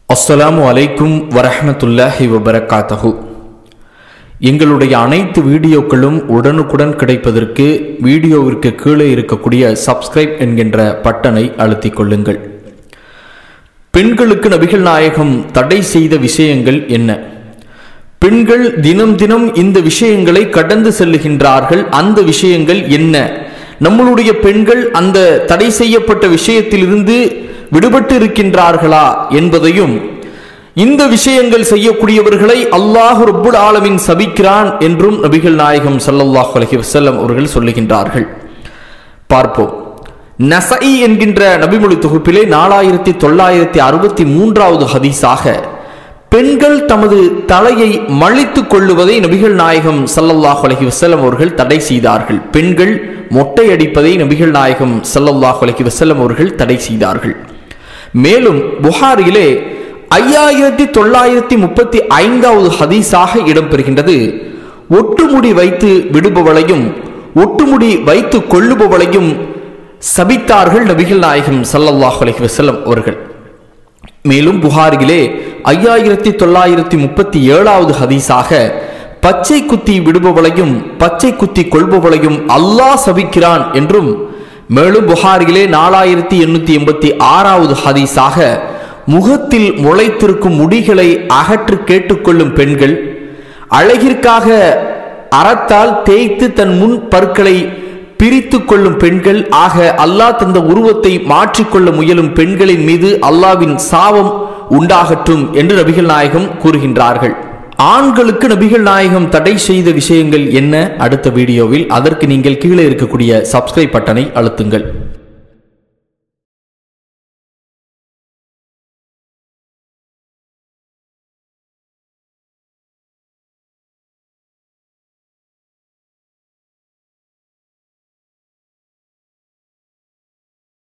அஸ்ஸலாமு அலைக்கும் வரஹ்மத்துல்லாஹி வபரகாத்தஹு எங்களுடைய அனைத்து வீடியோக்களும் உடனுக்குடன் கிடைப்பதற்கு வீடியோவிற்கு கீழே இருக்கக்கூடிய சப்ஸ்கிரைப் என்கின்ற பட்டனை அழுத்திக் கொள்ளுங்கள் பெண்களுக்கு நபிகள் நாயகம் தடை செய்த விஷயங்கள் என்ன பெண்கள் தினம் தினம் இந்த விஷயங்களை கடந்து செல்லுகின்றார்கள் அந்த விஷயங்கள் என்ன நம்மளுடைய பெண்கள் அந்த தடை செய்யப்பட்ட விஷயத்திலிருந்து விடுபட்டு இருக்கின்றார்களா என்பதையும் இந்த விஷயங்கள் செய்யக்கூடியவர்களை அல்லாஹ் ரப்புல் ஆலமின் சபிக்கிறான் என்றும் நபிகள் நாயகம் ஸல்லல்லாஹு அலைஹி வஸல்லம் அவர்கள் சொல்லுகின்றார்கள் பார்ப்போம் நசை என்கின்ற நபிமொழி தொகுப்பிலே நாலாயிரத்தி தொள்ளாயிரத்தி அறுபத்தி மூன்றாவது ஹதீஸாக பெண்கள் தமது தலையை மழித்துக் கொள்ளுவதை நபிகள் நாயகம் ஸல்லல்லாஹு அலைஹி வஸல்லம் அவர்கள் தடை செய்தார்கள் பெண்கள் மொட்டை அடிப்பதை நபிகள் நாயகம் ஸல்லல்லாஹு அலைஹி வஸல்லம் அவர்கள் தடை செய்தார்கள் மேலும் புகாரிலே ஐயாயிரத்தி தொள்ளாயிரத்தி முப்பத்தி ஐந்தாவது ஹதீஸாக இடம்பெறுகின்றது ஒட்டுமுடி வைத்து விடுபவளையும் ஒட்டுமுடி வைத்து கொள்ளுபவளையும் சபித்தார்கள் நபிகள் நாயகம் ஸல்லல்லாஹு அலைஹி வஸல்லம் அவர்கள் மேலும் புகாரிலே ஐயாயிரத்தி தொள்ளாயிரத்தி முப்பத்தி ஏழாவது ஹதீஸாக பச்சை குத்தி விடுபவளையும் பச்சை குத்தி கொள்பவளையும் அல்லாஹ் சபிக்கிறான் என்றும் மேலும் புகாரிலே நாலாயிரத்தி எண்ணூத்தி எண்பத்தி ஆறாவது ஹதீஸாக முகத்தில் முளைத்திருக்கும் முடிகளை அகற்று கேட்டுக்கொள்ளும் பெண்கள் அழகிற்காக அறத்தால் தேய்த்து தன் முன் பற்களை பிரித்து கொள்ளும் பெண்கள் ஆக அல்லாஹ் தந்த உருவத்தை மாற்றிக்கொள்ள முயலும் பெண்களின் மீது அல்லாவின் சாபம் உண்டாகட்டும் என்று நபிகள் நாயகம் கூறுகின்றார்கள் ஆண்களுக்கு நபிகள் நாயகம் தடை செய்த விஷயங்கள் என்ன அடுத்த வீடியோவில் அதற்கு நீங்கள் கீழே இருக்கக்கூடிய சப்ஸ்கிரைப் பட்டனை அழுத்துங்கள்